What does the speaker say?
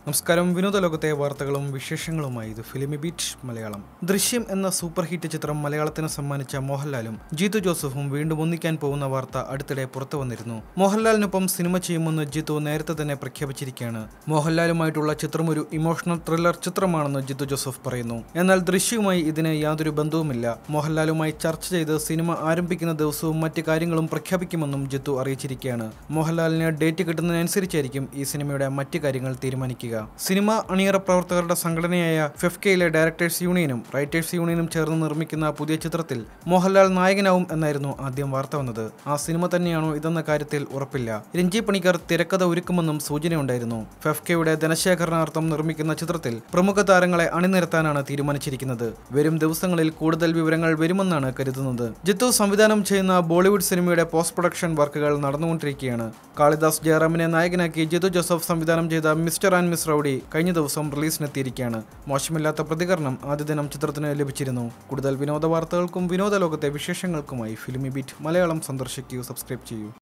നമസ്കാരം വിനോദ ലോകത്തെ വാർത്തകളും വിശേഷങ്ങളുമായി ഇത് ഫിലിമി ബീറ്റ് മലയാളം ദൃശ്യം എന്ന സൂപ്പർ ഹിറ്റ് ചിത്രം മലയാളത്തിന് സമ്മാനിച്ച മോഹൻലാലും ജീതു ജോസഫും വീണ്ടും ഒന്നിക്കാൻ പോകുന്ന വാർത്ത അടുത്തിടെ പുറത്തു വന്നിരുന്നു മോഹൻലാലിനൊപ്പം സിനിമ ചെയ്യുമെന്ന് ജിത്തു നേരത്തെ തന്നെ പ്രഖ്യാപിച്ചിരിക്കുകയാണ് മോഹൻലാലുമായിട്ടുള്ള ചിത്രം ഒരു ഇമോഷണൽ ത്രില്ലർ ചിത്രമാണെന്ന് ജിത്തു ജോസഫ് പറയുന്നു എന്നാൽ ദൃശ്യവുമായി ഇതിന് യാതൊരു ബന്ധവുമില്ല മോഹൻലാലുമായി ചർച്ച ചെയ്ത് സിനിമ ആരംഭിക്കുന്ന ദിവസവും മറ്റ് കാര്യങ്ങളും പ്രഖ്യാപിക്കുമെന്നും ജിത്തു അറിയിച്ചിരിക്കുകയാണ് മോഹൻലാലിന് ഡേറ്റ് കിട്ടുന്നതിനനുസരിച്ചായിരിക്കും ഈ സിനിമയുടെ മറ്റ് കാര്യങ്ങൾ തീരുമാനിക്കുക സിനിമ അണിയറ പ്രവർത്തകരുടെ സംഘടനയായ ഫെഫ്കയിലെ ഡയറക്ടേഴ്സ് യൂണിയനും റൈറ്റേഴ്സ് യൂണിയനും ചേർന്ന് നിർമ്മിക്കുന്ന പുതിയ ചിത്രത്തിൽ മോഹൻലാൽ നായകനാവും എന്നായിരുന്നു ആദ്യം വാർത്ത വന്നത് ആ സിനിമ തന്നെയാണോ ഇതെന്ന കാര്യത്തിൽ ഉറപ്പില്ല രഞ്ജി പണിക്കർ തിരക്കഥ ഒരുക്കുമെന്നും സൂചനയുണ്ടായിരുന്നു ഫെഫ്കയുടെ ധനശേഖരണാർത്ഥം നിർമ്മിക്കുന്ന ചിത്രത്തിൽ പ്രമുഖ താരങ്ങളെ അണിനിരത്താനാണ് തീരുമാനിച്ചിരിക്കുന്നത് വരും ദിവസങ്ങളിൽ കൂടുതൽ വിവരങ്ങൾ വരുമെന്നാണ് കരുതുന്നത് ജിത്തു സംവിധാനം ചെയ്യുന്ന ബോളിവുഡ് സിനിമയുടെ പോസ്റ്റ് പ്രൊഡക്ഷൻ വർക്കുകൾ നടന്നുകൊണ്ടിരിക്കുകയാണ് കാളിദാസ് ജയറാമിനെ നായകനാക്കി ജിതു ജോസഫ് സംവിധാനം ചെയ്ത മിസ്റ്റർ ആൻഡ് മിസ് റൌഡി കഴിഞ്ഞ ദിവസം റിലീസിനെത്തിയിരിക്കുകയാണ് മോശമില്ലാത്ത പ്രതികരണം ആദ്യ ദിനം ചിത്രത്തിന് ലഭിച്ചിരുന്നു കൂടുതൽ വിനോദ വാർത്തകൾക്കും വിനോദ ലോകത്തെ വിശേഷങ്ങൾക്കുമായി ഫിലിമി ബീറ്റ് മലയാളം സന്ദർശിക്കൂ സബ്സ്ക്രൈബ് ചെയ്യൂ